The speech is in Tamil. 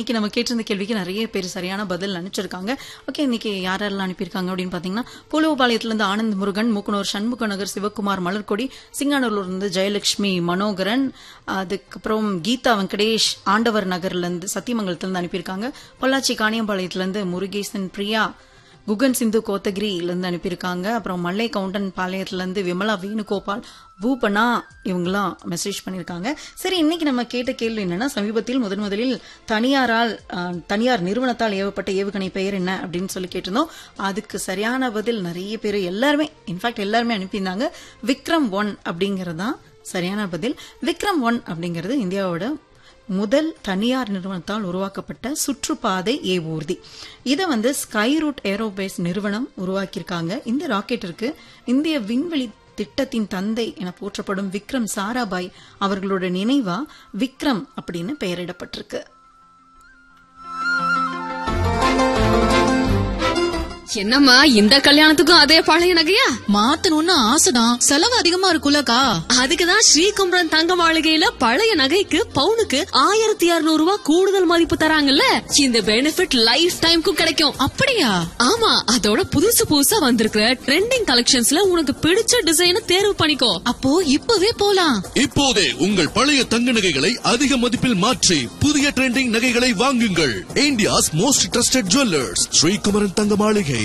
இன்னைக்கு நம்ம கேட்டிருந்த கேள்விக்கு நிறைய பேர் சரியான பதில் அனுப்பிச்சிருக்காங்க ஓகே இன்னைக்கு யார் யாரெல்லாம் அனுப்பியிருக்காங்க அப்படின்னு பாத்தீங்கன்னா பூலோபாளையத்திலிருந்து ஆனந்த் முருகன் மூக்கனூர் சண்முக நகர் சிவகுமார் மலர்கொடி சிங்கானூர்ல இருந்து ஜெயலட்சுமி மனோகரன் அதுக்கப்புறம் கீதா வெங்கடேஷ் ஆண்டவர் நகர்ல இருந்து சத்தியமங்கலத்துல இருந்து அனுப்பியிருக்காங்க பொள்ளாச்சி காணியம்பாளையத்துல இருந்து முருகேசன் பிரியா குகன் சிந்து கோத்தகிரியிலேருந்து அனுப்பியிருக்காங்க அப்புறம் மல்லை கவுண்டன் பாளையத்துலேருந்து விமலா வேணுகோபால் பூபனா இவங்களாம் மெசேஜ் பண்ணியிருக்காங்க சரி இன்னைக்கு நம்ம கேட்ட கேள்வி என்னன்னா சமீபத்தில் முதன் முதலில் தனியாரால் அஹ், தனியார் நிறுவனத்தால் ஏவப்பட்ட ஏவுகணை பெயர் என்ன அப்படின்னு சொல்லி கேட்டிருந்தோம் அதுக்கு சரியான பதில் நிறைய பேர் எல்லாருமே இன்ஃபேக்ட் எல்லாருமே அனுப்பியிருந்தாங்க விக்ரம் ஒன் அப்படிங்கிறது தான் சரியான பதில் விக்ரம் ஒன் அப்படிங்கிறது இந்தியாவோட முதல் தனியார் நிறுவனத்தால் உருவாக்கப்பட்ட சுற்றுப்பாதை ஏவூர்தி இதை வந்து ஸ்கைரூட் ஏரோபேஸ் நிறுவனம் உருவாக்கியிருக்காங்க இந்த ராக்கெட்டிற்கு இந்திய விண்வெளி திட்டத்தின் தந்தை என போற்றப்படும் விக்ரம் சாராபாய் அவர்களோட நினைவா விக்ரம் அப்படின்னு பெயரிடப்பட்டிருக்கு என்னம்மா இந்த கல்யாணத்துக்கும் அதே பழைய நகையா மாத்தணும்னு ஆசைதான் செலவு அதிகமா இருக்குல்லக்கா அதுக்குதான் ஸ்ரீகுமரன் தங்க மாளிகையில பழைய நகைக்கு பவுனுக்கு ஆயிரத்தி இருநூறு ரூபாய் கூடுதல் மதிப்பு தராங்கல்ல இந்த பெனிஃபிட் லைஃப் டைம்க்கும் கிடைக்கும் அப்படியா ஆமா அதோட புதுசு புதுசா வந்திருக்கிற ட்ரெண்டிங் கலெக்ஷன்ஸ்ல உனக்கு பிடிச்ச டிசைனை தேர்வு பண்ணிக்கோ அப்போ இப்பவே போலாம் இப்போதே உங்கள் பழைய தங்க நகைகளை அதிக மதிப்பில் மாற்றி புதிய ட்ரெண்டிங் நகைகளை வாங்குங்கள் India's most trusted jewellers Srikumaran Thanga மாளிகை